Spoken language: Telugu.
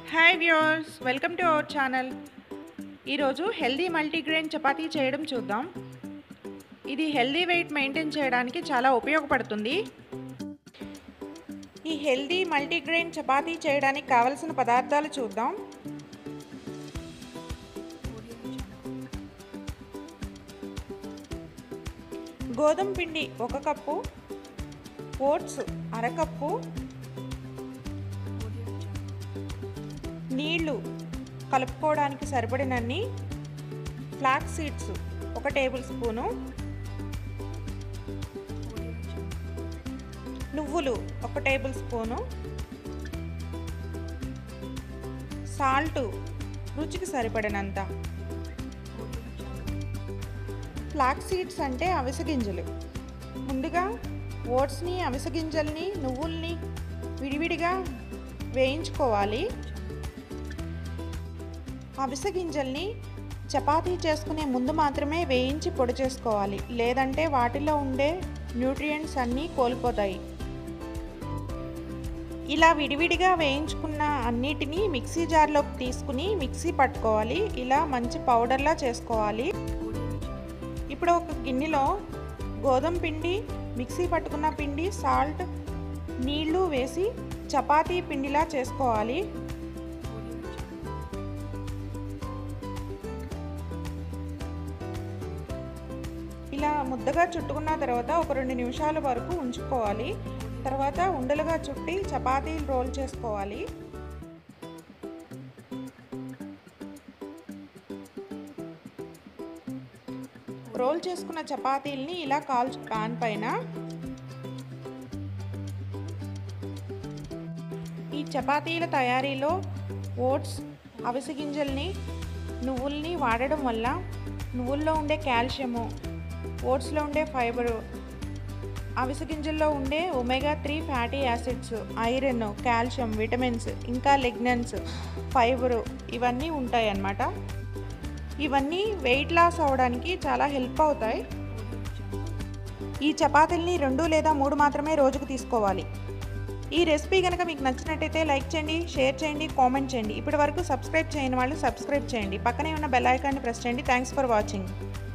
hi viewers welcome to our channel ఈరోజు హెల్దీ మల్టీగ్రెయిన్ చపాతీ చేయడం చూద్దాం ఇది హెల్దీ వెయిట్ మెయింటైన్ చేయడానికి చాలా ఉపయోగపడుతుంది ఈ హెల్దీ మల్టీగ్రెయిన్ చపాతీ చేయడానికి కావలసిన పదార్థాలు చూద్దాం గోధుమ పిండి ఒక కప్పు ఓట్స్ అరకప్పు నీళ్లు కలుపుకోవడానికి సరిపడినన్ని ఫ్లాక్ సీడ్స్ ఒక టేబుల్ స్పూను నువ్వులు ఒక టేబుల్ స్పూను సాల్ట్ రుచికి సరిపడినంత ఫ్లాక్ సీడ్స్ అంటే అవిసె గింజలు ముందుగా ఓట్స్ని అవిసె గింజల్ని నువ్వుల్ని విడివిడిగా వేయించుకోవాలి అవిసె గింజల్ని చపాతీ చేసుకునే ముందు మాత్రమే వేయించి పొడి చేసుకోవాలి లేదంటే వాటిలో ఉండే న్యూట్రియంట్స్ అన్నీ కోల్పోతాయి ఇలా విడివిడిగా వేయించుకున్న అన్నిటినీ మిక్సీ జార్లోకి తీసుకుని మిక్సీ పట్టుకోవాలి ఇలా మంచి పౌడర్లా చేసుకోవాలి ఇప్పుడు ఒక గిన్నెలో గోధుమ పిండి మిక్సీ పట్టుకున్న పిండి సాల్ట్ నీళ్లు వేసి చపాతీ పిండిలా చేసుకోవాలి ఇలా ముద్దగా చుట్టుకున్న తర్వాత ఒక రెండు నిమిషాల వరకు ఉంచుకోవాలి తర్వాత ఉండలుగా చుట్టి చపాతీలు రోల్ చేసుకోవాలి రోల్ చేసుకున్న చపాతీల్ని ఇలా కాల్చు పాన్ పైన ఈ చపాతీల తయారీలో ఓట్స్ అవిసె గింజల్ని నువ్వుల్ని వాడడం వల్ల నువ్వుల్లో ఉండే కాల్షియము ఓట్స్లో ఉండే ఫైబరు అవిసె గింజల్లో ఉండే omega three fatty acids iron calcium vitamins ఇంకా లిగ్నన్స్ ఫైబరు ఇవన్నీ ఉంటాయి అన్నమాట ఇవన్నీ వెయిట్ లాస్ అవ్వడానికి చాలా హెల్ప్ అవుతాయి ఈ చపాతీల్ని రెండు లేదా మూడు మాత్రమే రోజుకు తీసుకోవాలి ఈ రెసిపీ కనుక మీకు నచ్చినట్టయితే లైక్ చేయండి షేర్ చేయండి కామెంట్ చేయండి ఇప్పటి వరకు సబ్స్క్రైబ్ చేయని వాళ్ళు సబ్స్క్రైబ్ చేయండి పక్కనే ఉన్న బెల్ ఐకాన్ని ప్రెస్ చేయండి థ్యాంక్స్ ఫర్ వాచింగ్